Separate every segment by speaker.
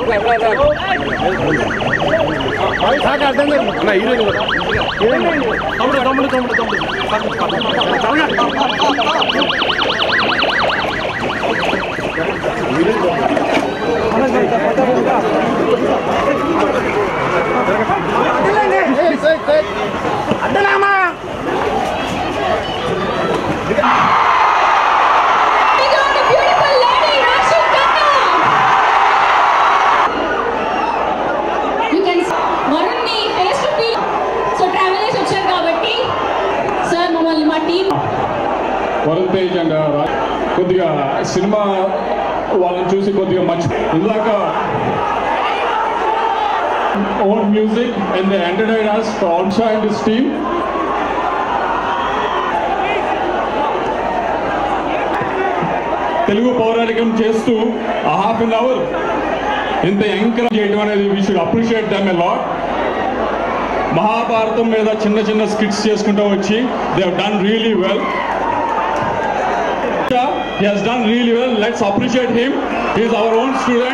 Speaker 1: Beyond the beautiful lady, Rashi Khanna. You can Varun ని face to feel so travel చేసి వచ్చారు కాబట్టి sir మమ్మల్ని మా టీం
Speaker 2: వరుణ్ తేజ్ అండ్ రా- కొద్దిగా సినిమా వాళ్ళని చూసి కొద్దిగా మర్చి ఇందాక own music and they entertain us also and this team Telugu పౌరాణికం చేస్తూ హాఫ్ అన్ అవర్ ఇంత ఎంకరేజ్ చేయడం అనేది we should appreciate them a lot Mahabharatam మీద చిన్న చిన్న స్కిట్స్ చేసుకుంటూ వచ్చి they done really well he has done really well let's appreciate him he is our own student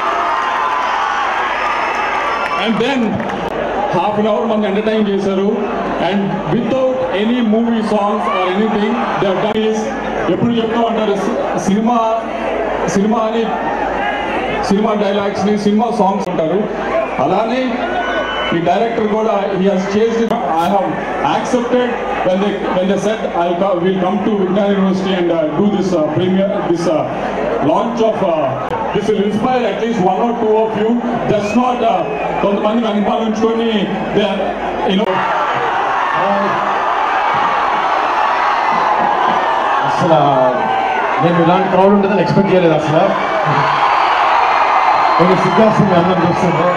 Speaker 2: and then half an hour మనం entertain చేశారు and without any movie songs or anything they done is ఎప్పుడు చెప్తూ అంటారు cinema cinema అని cinema dialogues ని cinema songs అంటారు అలానే ఈ డైరెక్టర్ కూడా he has chased I have accepted when they when they said I'll co- we'll come to Vignan University and uh, do this uh, premiere this uh, launch of uh, this will inspire at least one or two of you just not uh, కొంతమంది వెనకాల ఉంచుకొని they are you know
Speaker 3: అసలు నేను ఇలాంటి crowd ఉంటుందని expect చేయలేదు అసలు కొంచెం సిగ్గాస్తుంది అందరం చూస్తుంటే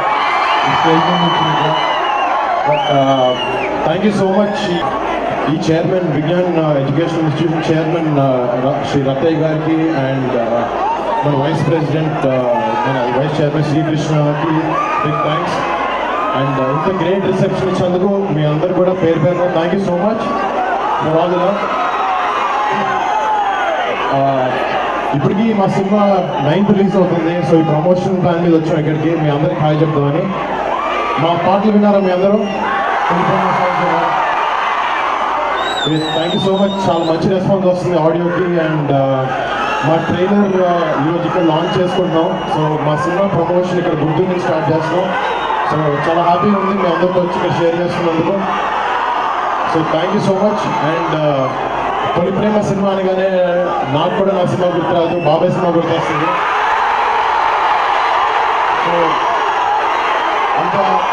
Speaker 3: but thank you so much ఈ chairman Vignan education institution chairman Shri Rattaiah గారికి అండ్ మన వైస్ ప్రెసిడెంట్ మన వైస్ చైర్మన్ శ్రీకృష్ణకి బిగ్ థ్యాంక్స్ అండ్ ఇంత గ్రేట్ రిసెప్షన్ ఇచ్చినందుకు మీ అందరు కూడా పేరు పేరు thank you so much for all the love ఆ, ఇప్పటికీ మా సినిమా నైన్త్ రిలీజ్ అవుతుంది సో ఈ ప్రమోషన్ ప్లాన్ మీద వచ్చాం ఇక్కడికి మీ అందరికి హాయ్ చెప్తామని మా పాటలు విన్నారా మీ అందరూ థ్యాంక్ యూ సో మచ్ చాలా మంచి రెస్పాన్స్ వస్తుంది ఆడియోకి అండ్ మా ట్రైలర్ ఈరోజు ఇక్కడ లాంచ్ చేసుకుంటున్నాం సో మా సినిమా ప్రమోషన్ ఇక్కడ గుంటూరు నుంచి స్టార్ట్ చేస్తున్నాం సో చాలా హ్యాపీగా ఉంది మీ అందరితో వచ్చి ఇక్కడ షేర్ చేస్తున్నందుకు so thank you so much and Toli Prema cinema అనగానే నాకు కూడా నా సినిమా గుర్తురాదు బాబాయ్ సినిమా గుర్తొస్తుంది సో అంత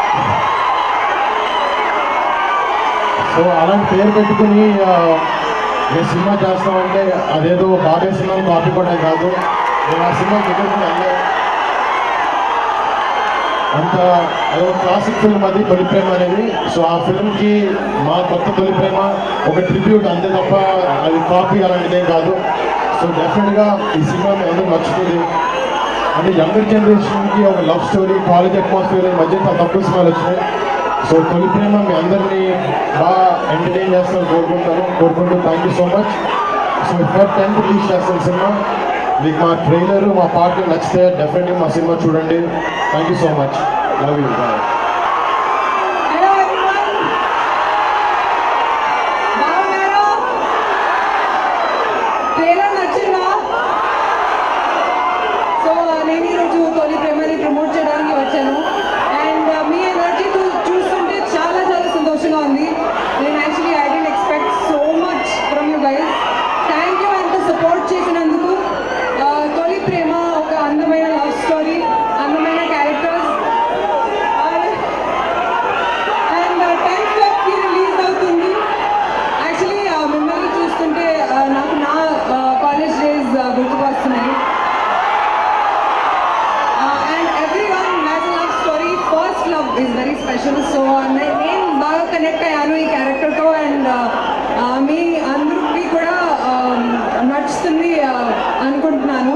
Speaker 3: సో అలాంటి పేరు పెట్టుకుని ఆ, నేను సినిమా చేస్తామంటే అదేదో బాబాయ్ సినిమాని కాపీ కొట్టడం కాదు నేను ఆ సినిమా దగ్గరికి వెళ్ళాను అంత అదొక క్లాసిక్ ఫిల్మ్ అది తొలి ప్రేమ అనేది సో ఆ ఫిల్మ్కి మా కొత్త తొలి ప్రేమ ఒక ట్రిబ్యూట్ అంతే తప్ప అది కాపీ అలాంటిదేం కాదు సో డెఫినెట్గా ఈ సినిమా మీ అందరికి నచ్చుతుంది అంటే యంగర్ జనరేషన్కి ఒక లవ్ స్టోరీ కాలేజ్ అట్మాస్ఫియర్ ఈ మధ్య చాలా తక్కువ సినిమాలు వచ్చినాయి సో తొలి ప్రేమ మీ అందరినీ బాగా ఎంటర్టైన్ చేస్తాను కోరుకుంటాను కోరుకుంటూ thank you so much so for tenth release చేస్తాను సినిమా మీకు మా ట్రైలర్ మా పాటలు నచ్చితే డెఫినెట్గా మా సినిమా చూడండి thank you so much love you bye
Speaker 4: hello everyone బాగున్నారా ట్రైలర్ నచ్చిందా సో నేను ఈరోజు తొలి ప్రేమని ప్రమోట్ చేయడానికి వచ్చాను అండ్ మీ ఎనర్జీ చూస్తుంటే చాలా చాలా సంతోషంగా ఉంది నేను actually I didn't expect so much from you guys thank you అంత సపోర్ట్ చేసినందుకు ఆ, తొలి ప్రేమ ఒక అందమైన లవ్ స్టోరీ అందమైన క్యారెక్టర్స్ అండ్ టెన్త్ వెబ్కి రిలీజ్ అవుతుంది యాక్చువల్లీ మిమ్మల్ని చూస్తుంటే ఆ, నాకు నా కాలేజ్ డేస్ గుర్తుకు వస్తున్నాయి and everyone has love story first love is very special so నేను బాగా కనెక్ట్ అయ్యాను ఈ క్యారెక్టర్తో అండ్ మీ అందరికీ కూడా ఆ, నచ్చుతుంది ఆ, అనుకుంటున్నాను